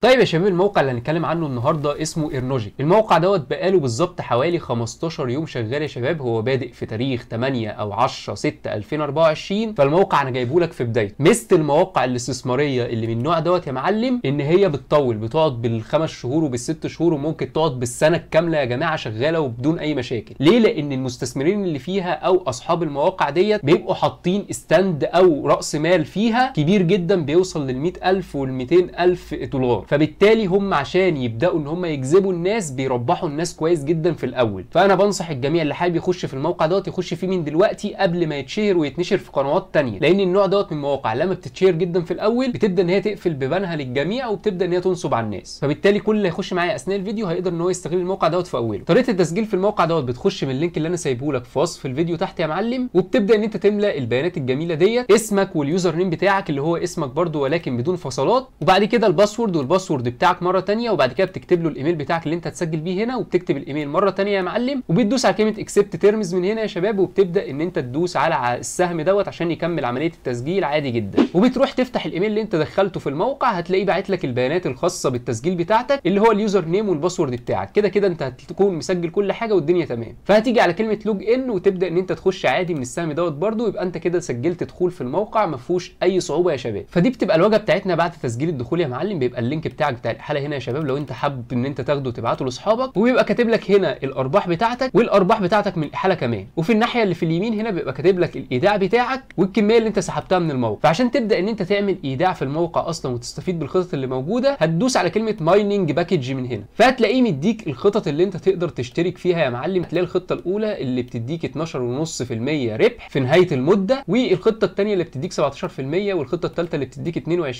طيب يا شباب الموقع اللي هنتكلم عنه النهارده اسمه ايرنوجيك الموقع دوت بقاله بالظبط حوالي 15 يوم شغال يا شباب هو بادئ في تاريخ 8 او 10 6 2024 فالموقع انا جايبه لك في بدايته ميزه المواقع الاستثماريه اللي من النوع دوت يا معلم ان هي بتطول بتقعد بالخمس شهور وبالست شهور وممكن تقعد بالسنه الكامله يا جماعه شغاله وبدون اي مشاكل ليه لان المستثمرين اللي فيها او اصحاب المواقع ديت بيبقوا حاطين استند او راس مال فيها كبير جدا بيوصل لل 100000 وال 200000 دولار فبالتالي هم عشان يبداوا ان هم يجذبوا الناس بيربحوا الناس كويس جدا في الاول فانا بنصح الجميع اللي حابب يخش في الموقع دوت يخش فيه من دلوقتي قبل ما يتشهر ويتنشر في قنوات تانية لان النوع دوت من المواقع لما بتتشهر جدا في الاول بتبدا ان هي تقفل بيبانها للجميع وبتبدا ان هي تنصب على الناس فبالتالي كل اللي هيخش معايا اثناء الفيديو هيقدر ان هو يستغل الموقع دوت في اوله طريقه التسجيل في الموقع دوت بتخش من اللينك اللي انا سايبه لك في وصف الفيديو تحت يا معلم وبتبدا ان انت تملى البيانات الجميله ديت اسمك واليوزر نيم بتاعك اللي هو اسمك برده ولكن بدون فصلات وبعد كده الباسورد والباسورد بتاعك مره تانية وبعد كده بتكتب له الايميل بتاعك اللي انت هتسجل بيه هنا وبتكتب الايميل مره تانية يا معلم وبتدوس على كلمه اكسبت تيرمز من هنا يا شباب وبتبدا ان انت تدوس على السهم دوت عشان يكمل عمليه التسجيل عادي جدا وبتروح تفتح الايميل اللي انت دخلته في الموقع هتلاقيه باعت لك البيانات الخاصه بالتسجيل بتاعتك اللي هو اليوزر نيم والباسورد بتاعك كده كده انت هتكون مسجل كل حاجه والدنيا تمام فهتيجي على كلمه لوج ان وتبدا ان انت تخش عادي من السهم دوت برده يبقى انت كده سجلت دخول في الموقع ما فيهوش اي صعوبه يا شباب فدي بتبقى الواجهه بتاعتنا بعد تسجيل الدخول يا معلم بيبقى اللينك بتاعك بتاع الحاله هنا يا شباب لو انت حابب ان انت تاخده وتبعته لاصحابك وبيبقى كاتب لك هنا الارباح بتاعتك والارباح بتاعتك من الاحاله كمان وفي الناحيه اللي في اليمين هنا بيبقى كاتب لك الايداع بتاعك والكميه اللي انت سحبتها من الموقع فعشان تبدا ان انت تعمل ايداع في الموقع اصلا وتستفيد بالخطط اللي موجوده هتدوس على كلمه مايننج باكج من هنا فهتلاقيه مديك الخطط اللي انت تقدر تشترك فيها يا معلم هتلاقي الخطه الاولى اللي بتديك 12.5% ربح في نهايه المده والخطه الثانيه اللي بتديك 17% والخطه الثالثه اللي بتديك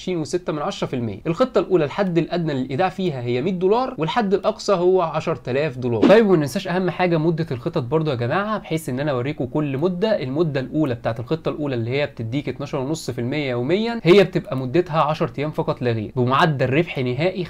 22.6% الخطه الاولى الحد الادنى للايداع فيها هي 100 دولار والحد الاقصى هو 10000 دولار طيب وما ننساش اهم حاجه مده الخطط برضو يا جماعه بحيث ان انا اوريكم كل مده المده الاولى بتاعت الخطه الاولى اللي هي بتديك 12.5% يوميا هي بتبقى مدتها 10 ايام فقط لا غير بمعدل ربح نهائي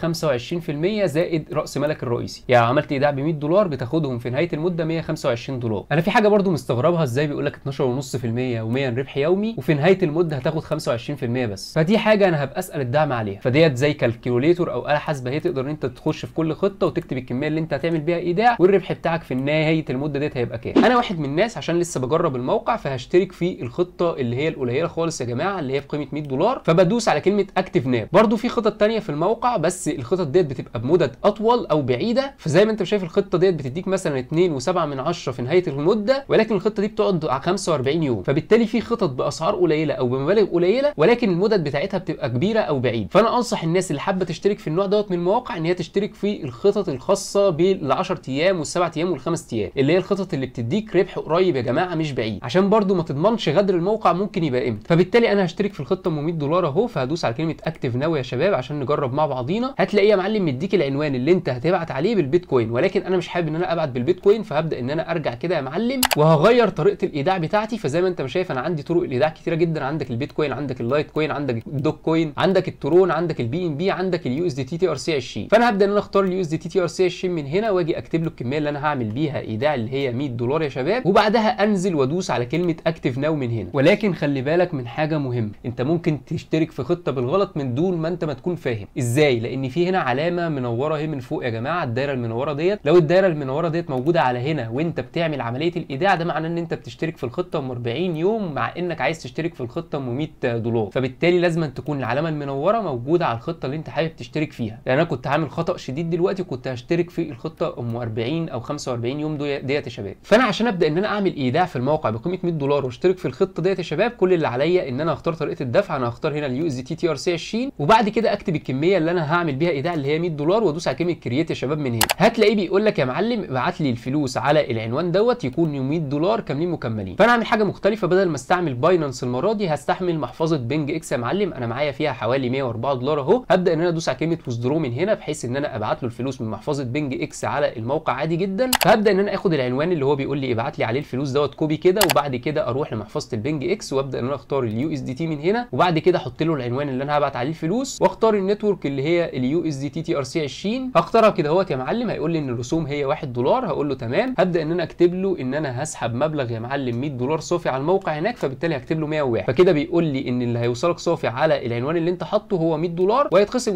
25% زائد راس مالك الرئيسي يعني عملت ايداع ب 100 دولار بتاخدهم في نهايه المده 125 دولار انا في حاجه برضو مستغربها ازاي بيقول لك 12.5% يوميا ربح يومي وفي نهايه المده هتاخد 25% بس فدي حاجه انا هبقى اسال الدعم عليها فديت زي كالكيوليتور او اله حاسبه هي تقدر ان انت تخش في كل خطه وتكتب الكميه اللي انت هتعمل بيها ايداع والربح بتاعك في نهايه المده ديت هيبقى كام انا واحد من الناس عشان لسه بجرب الموقع فهشترك في الخطه اللي هي القليله خالص يا جماعه اللي هي بقيمه 100 دولار فبدوس على كلمه اكتف ناب برده في خطط تانية في الموقع بس الخطط ديت بتبقى بمدد اطول او بعيده فزي ما انت شايف الخطه ديت بتديك مثلا 2.7 من 10 في نهايه المده ولكن الخطه دي بتقعد على 45 يوم فبالتالي في خطط باسعار قليله او بمبالغ قليله ولكن المدد بتاعتها بتبقى كبيره او بعيد فانا انصح الناس اللي حابه تشترك في النوع دوت من المواقع ان هي تشترك في الخطط الخاصه بال 10 ايام والسبع ايام والخمس ايام اللي هي الخطط اللي بتديك ربح قريب يا جماعه مش بعيد عشان برده ما تضمنش غدر الموقع ممكن يبقى امتى فبالتالي انا هشترك في الخطه ام 100 دولار اهو فهدوس على كلمه اكتف ناو يا شباب عشان نجرب مع بعضينا هتلاقيه يا معلم مديك العنوان اللي انت هتبعت عليه بالبيتكوين ولكن انا مش حابب ان انا ابعت بالبيتكوين فهبدا ان انا ارجع كده يا معلم وهغير طريقه الايداع بتاعتي فزي ما انت شايف انا عندي طرق الايداع كتيره جدا عندك البيتكوين عندك اللايت كوين عندك الدوك كوين عندك الترون عندك البي ام بي عندك اليو اس دي تي تي ار سي 20 فانا هبدا ان انا اختار اليو اس دي تي تي ار سي 20 من هنا واجي اكتب له الكميه اللي انا هعمل بيها ايداع اللي هي 100 دولار يا شباب وبعدها انزل وادوس على كلمه اكتف ناو من هنا ولكن خلي بالك من حاجه مهمه انت ممكن تشترك في خطه بالغلط من دون ما انت ما تكون فاهم ازاي لان في هنا علامه منوره اهي من فوق يا جماعه الدايره المنوره ديت لو الدايره المنوره ديت موجوده على هنا وانت بتعمل عمليه الايداع ده معناه ان انت بتشترك في الخطه ام 40 يوم مع انك عايز تشترك في الخطه ام 100 دولار فبالتالي لازم تكون العلامه المنوره موجوده على الخطه اللي انت حابب تشترك فيها لان انا كنت عامل خطا شديد دلوقتي كنت هشترك في الخطه ام 40 او 45 يوم ديت يا شباب فانا عشان ابدا ان انا اعمل ايداع في الموقع بقيمه 100 دولار واشترك في الخطه ديت يا شباب كل اللي عليا ان انا اختار طريقه الدفع انا هختار هنا اليو اس دي تي تي ار سي 20 وبعد كده اكتب الكميه اللي انا هعمل بيها ايداع اللي هي 100 دولار وادوس على كلمه كرييت يا شباب من هنا هتلاقيه بيقول لك يا معلم ابعت لي الفلوس على العنوان دوت يكون 100 دولار كاملين مكملين فانا اعمل حاجه مختلفه بدل ما استعمل باينانس المره دي هستحمل محفظه بنج اكس يا معلم انا معايا فيها حوالي 104 دولار اهو هبدا ان انا ادوس على كلمه ويزدرو من هنا بحيث ان انا ابعت له الفلوس من محفظه بنج اكس على الموقع عادي جدا فهبدا ان انا اخد العنوان اللي هو بيقول لي ابعت لي عليه الفلوس دوت كوبي كده وبعد كده اروح لمحفظه البنج اكس وابدا ان انا اختار اليو اس دي تي من هنا وبعد كده احط له العنوان اللي انا هبعت عليه الفلوس واختار النتورك اللي هي اليو اس دي تي تي ار سي 20 هختارها كده اهوت يا معلم هيقول لي ان الرسوم هي 1 دولار هقول له تمام هبدا ان انا اكتب له ان انا هسحب مبلغ يا معلم 100 دولار صافي على الموقع هناك فبالتالي هكتب له 101 فكده بيقول لي ان اللي هيوصلك صافي على العنوان اللي انت حاطه هو 100 دولار وهيتخصم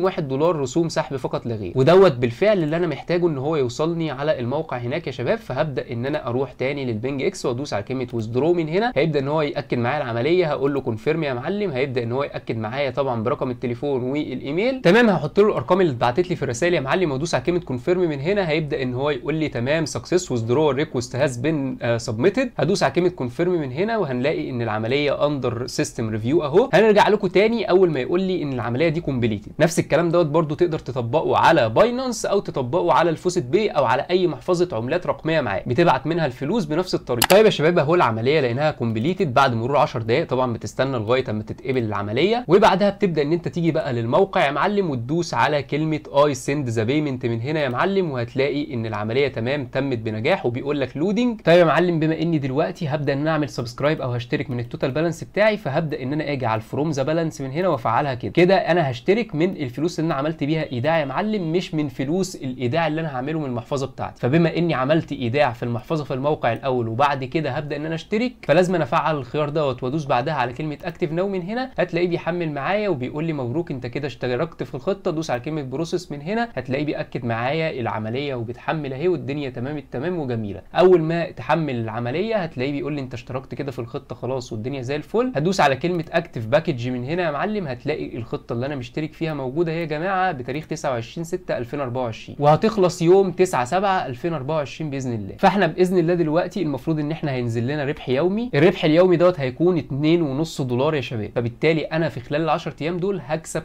1 دولار رسوم سحب فقط لا غير ودوت بالفعل اللي انا محتاجه ان هو يوصلني على الموقع هناك يا شباب فهبدا ان انا اروح تاني للبنج اكس وادوس على كلمه ويزدرو من هنا هيبدا ان هو ياكد معايا العمليه هقول له كونفيرم يا معلم هيبدا ان هو ياكد معايا طبعا برقم التليفون والايميل تمام هحط له الارقام اللي اتبعتت لي في الرسائل يا معلم وادوس على كلمه كونفيرم من هنا هيبدا ان هو يقول لي تمام سكسس ويزدرو ريكوست هاز بين سبميتد هدوس على كلمه كونفيرم من هنا وهنلاقي ان العمليه اندر سيستم ريفيو اهو هنرجع لكم تاني اول ما يقول لي ان العمليه دي كومبليتد نفس الكلام دوت برده تقدر تطبقه على باينانس او تطبقه على الفوسيت بي او على اي محفظه عملات رقميه معاك بتبعت منها الفلوس بنفس الطريقه طيب يا شباب اهو العمليه لقيناها كومبليتد بعد مرور 10 دقائق طبعا بتستنى لغايه اما تتقبل العمليه وبعدها بتبدا ان انت تيجي بقى للموقع يا معلم وتدوس على كلمه اي سند ذا بيمنت من هنا يا معلم وهتلاقي ان العمليه تمام تمت بنجاح وبيقول لك لودنج طيب يا معلم بما اني دلوقتي هبدا ان انا اعمل سبسكرايب او هشترك من التوتال بالانس بتاعي فهبدا ان انا اجي على الفروم ذا بالانس من هنا وافعلها كده كده انا هشترك من الفلوس اللي انا عملت بيها ايداع يا معلم مش من فلوس الايداع اللي انا هعمله من المحفظه بتاعتي فبما اني عملت ايداع في المحفظه في الموقع الاول وبعد كده هبدا ان انا اشترك فلازم انا افعل الخيار دوت وادوس بعدها على كلمه اكتف ناو من هنا هتلاقيه بيحمل معايا وبيقول لي مبروك انت كده اشتركت في الخطه دوس على كلمه بروسيس من هنا هتلاقيه بياكد معايا العمليه وبتحمل اهي والدنيا تمام التمام وجميله اول ما تحمل العمليه هتلاقيه بيقول لي انت اشتركت كده في الخطه خلاص والدنيا زي الفل هتدوس على كلمه اكتف باكج من هنا يا معلم هتلاقي الخطه اللي انا مشترك فيها موجوده هي يا جماعه بتاريخ 29 6 2024 وهتخلص يوم 9 7 2024 باذن الله فاحنا باذن الله دلوقتي المفروض ان احنا هينزل لنا ربح يومي الربح اليومي دوت هيكون 2.5 دولار يا شباب فبالتالي انا في خلال ال 10 ايام دول هكسب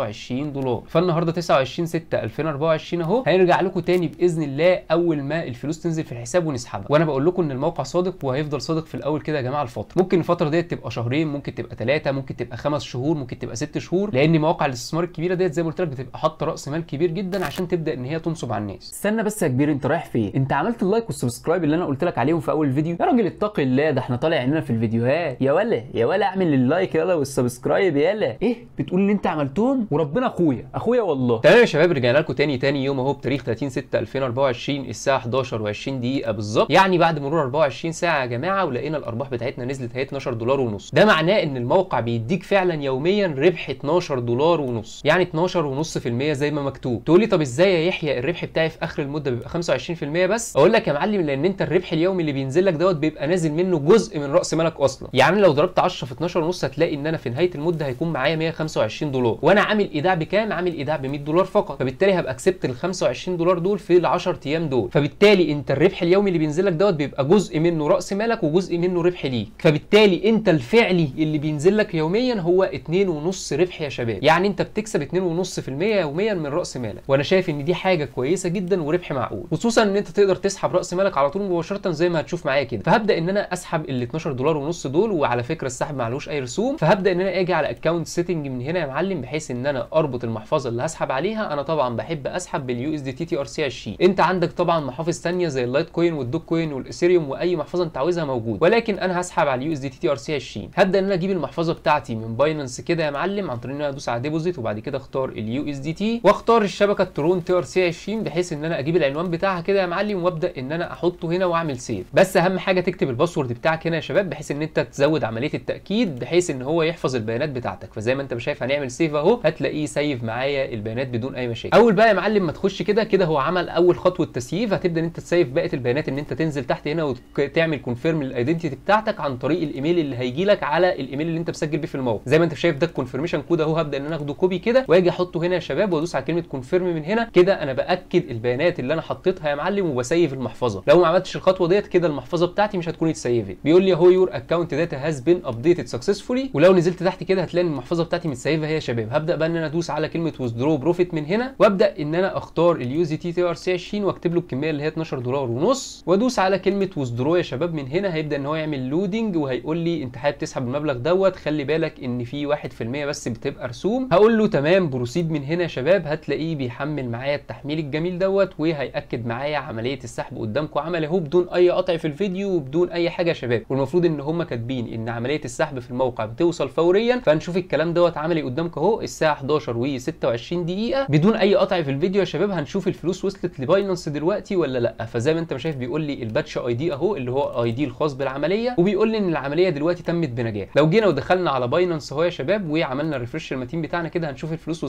25 دولار فالنهارده 29 6 2024 اهو هنرجع لكم تاني باذن الله اول ما الفلوس تنزل في الحساب ونسحبها وانا بقول لكم ان الموقع صادق وهيفضل صادق في الاول كده يا جماعه الفتره ممكن الفتره ديت تبقى شهرين ممكن تبقى ثلاثه ممكن تبقى خمس شهور ممكن تبقى ست شهور لان مواقع الاستثمار الكبيره ديت زي ما قلت لك بتبقى حاطه راس مال كبير جدا عشان تبدا ان هي تنصب على الناس استنى بس يا كبير انت رايح فين انت عملت اللايك والسبسكرايب اللي انا قلت لك عليهم في اول الفيديو يا راجل اتقي الله ده احنا طالع عيننا في الفيديوهات يا ولا يا ولا اعمل اللايك يلا والسبسكرايب يلا ايه بتقول ان انت عملتهم وربنا اخويا اخويا والله تمام يا شباب رجعنا لكم تاني تاني يوم اهو بتاريخ 30 6 2024 الساعه 11 و20 دقيقه بالظبط يعني بعد مرور 24 ساعه يا جماعه ولقينا الارباح بتاعتنا نزلت اهي 12 دولار ونص ده معناه ان الموقع بيديك فعلا يوميا ربح 12 دولار ونص يعني 12.5% زي ما مكتوب تقول لي طب ازاي يا يحيى الربح بتاعي في اخر المده بيبقى 25% بس اقول لك يا معلم لان انت الربح اليومي اللي بينزل لك دوت بيبقى نازل منه جزء من راس مالك اصلا يعني لو ضربت 10 في 12 ونص هتلاقي ان انا في نهايه المده هيكون معايا 125 دولار وانا عامل ايداع بكام عامل ايداع ب 100 دولار فقط فبالتالي هبقى كسبت ال 25 دولار دول في ال 10 ايام دول فبالتالي انت الربح اليومي اللي بينزل لك دوت بيبقى جزء منه راس مالك وجزء منه ربح ليك فبالتالي انت الفعلي اللي بينزل لك يوميا هو 2.5 ربح يا شباب يعني انت بتكسب 2.5% يوميا من راس مالك وانا شايف ان دي حاجه كويسه جدا وربح معقول خصوصا ان انت تقدر تسحب راس مالك على طول مباشره زي ما هتشوف معايا كده فهبدا ان انا اسحب ال 12 دولار ونص دول وعلى فكره السحب معلوش اي رسوم فهبدا ان انا اجي على اكونت سيتنج من هنا يا معلم بحيث ان انا اربط المحفظه اللي هسحب عليها انا طبعا بحب اسحب باليو اس دي تي تي ار سي 20 انت عندك طبعا محافظ ثانيه زي اللايت كوين والدوك كوين والاثيريوم واي محفظه انت عاوزها موجود ولكن انا هسحب على اليو اس دي تي تي ار سي 20 هبدا ان انا اجيب المحفظه بتاعتي من باينانس كده يا معلم عن طريق ان انا ادوس على ديبوزيت وبعد كده اختار اليو اس دي تي واختار الشبكه ترون تي ار سي 20 بحيث ان انا اجيب العنوان بتاعها كده يا معلم وابدا ان انا احطه هنا واعمل سيف بس اهم حاجه تكتب الباسورد بتاعك هنا يا شباب بحيث ان انت تزود عمليه التاكيد بحيث ان هو يحفظ البيانات بتاعتك فزي ما انت شايف هنعمل سيف اهو هتلاقيه سيف معايا البيانات بدون اي مشاكل اول بقى يا معلم ما تخش كده كده هو عمل اول خطوه تسييف هتبدا ان انت تسيف بقيه البيانات ان انت تنزل تحت هنا وتعمل كونفيرم للايدنتيتي بتاعتك عن طريق الايميل اللي هيجي لك على الايميل اللي انت مسجل بيه في الموقع زي ما انت شايف ده الكونفيرميشن كود اهو هبدا ان انا اخده كوبي كده واجي احطه هنا يا شباب وادوس على كلمه كونفيرم من هنا كده انا باكد البيانات اللي انا حطيتها يا معلم وبسيف المحفظه لو ما عملتش الخطوه ديت كده المحفظه بتاعتي مش هتكون اتسيفت بيقول لي اهو يور اكونت داتا هاز بين ابديتد سكسسفولي ولو نزلت تحت كده هتلاقي ان المحفظه بتاعتي متسيفه هي يا شباب هبدا بقى ان انا ادوس على كلمه ويزدرو بروفيت من هنا وابدا ان انا اختار اليو زي تي تي ار سي 20 واكتب له الكميه اللي هي 12 دولار ونص وادوس على كلمه ويزدرو يا شباب من هنا هيبدا ان هو يعمل لودنج وهيقول لي انت حابب تسحب المبلغ دوت خلي بالك ان في 1% بس بتبقى رسوم هقول له تمام بروسيد من هنا يا شباب هتلاقيه بيحمل معايا التحميل الجميل دوت وهياكد معايا عمليه السحب قدامكم عمل اهو بدون اي قطع في الفيديو وبدون اي حاجه يا شباب والمفروض ان هم كاتبين ان عمليه السحب في الموقع بتوصل فوريا فهنشوف الكلام دوت عملي قدامكم اهو الساعه 11 و26 دقيقه بدون اي قطع في الفيديو يا شباب هنشوف الفلوس وصلت لباينانس دلوقتي ولا لا فزي ما انت شايف بيقول لي الباتش اي دي اهو اللي هو اي دي الخاص بالعمليه وبيقول لي ان العمليه دلوقتي تمت بنجاح لو جينا ودخلنا على باينانس اهو يا شباب وعملنا ريفرش المتين بتاعنا كده هنشوف الفلوس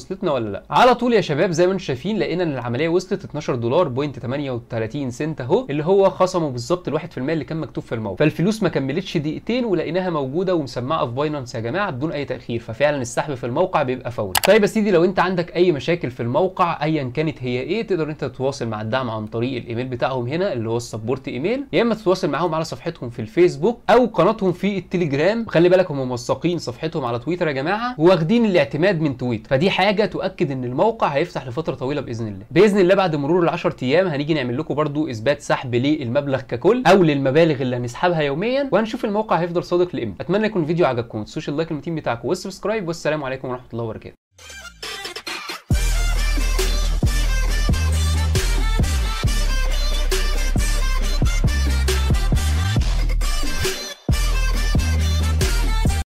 وصلتنا ولا لا على طول يا شباب زي ما انتم شايفين لقينا ان العمليه وصلت 12 دولار بوينت 38 سنت اهو اللي هو خصموا بالظبط ال 1% اللي كان مكتوب في الموقع فالفلوس ما كملتش دقيقتين ولقيناها موجوده ومسمعه في باينانس يا جماعه بدون اي تاخير ففعلا السحب في الموقع بيبقى فوري طيب يا سيدي لو انت عندك اي مشاكل في الموقع ايا كانت هي ايه تقدر انت تتواصل مع الدعم عن طريق الايميل بتاعهم هنا اللي هو السبورت ايميل يا اما تتواصل معاهم على صفحتهم في الفيسبوك او قناتهم في التليجرام خلي بالك هم موثقين صفحتهم على تويتر يا جماعه واخدين الاعتماد من تويتر فدي حاجه تؤكد ان الموقع هيفتح لفتره طويله باذن الله باذن الله بعد مرور ال 10 ايام هنيجي نعمل لكم برضو اثبات سحب للمبلغ ككل او للمبالغ اللي هنسحبها يوميا وهنشوف الموقع هيفضل صادق لامتى اتمنى يكون الفيديو عجبكم ما تنسوش اللايك المتين بتاعكم والسبسكرايب والسلام عليكم ورحمه الله وبركاته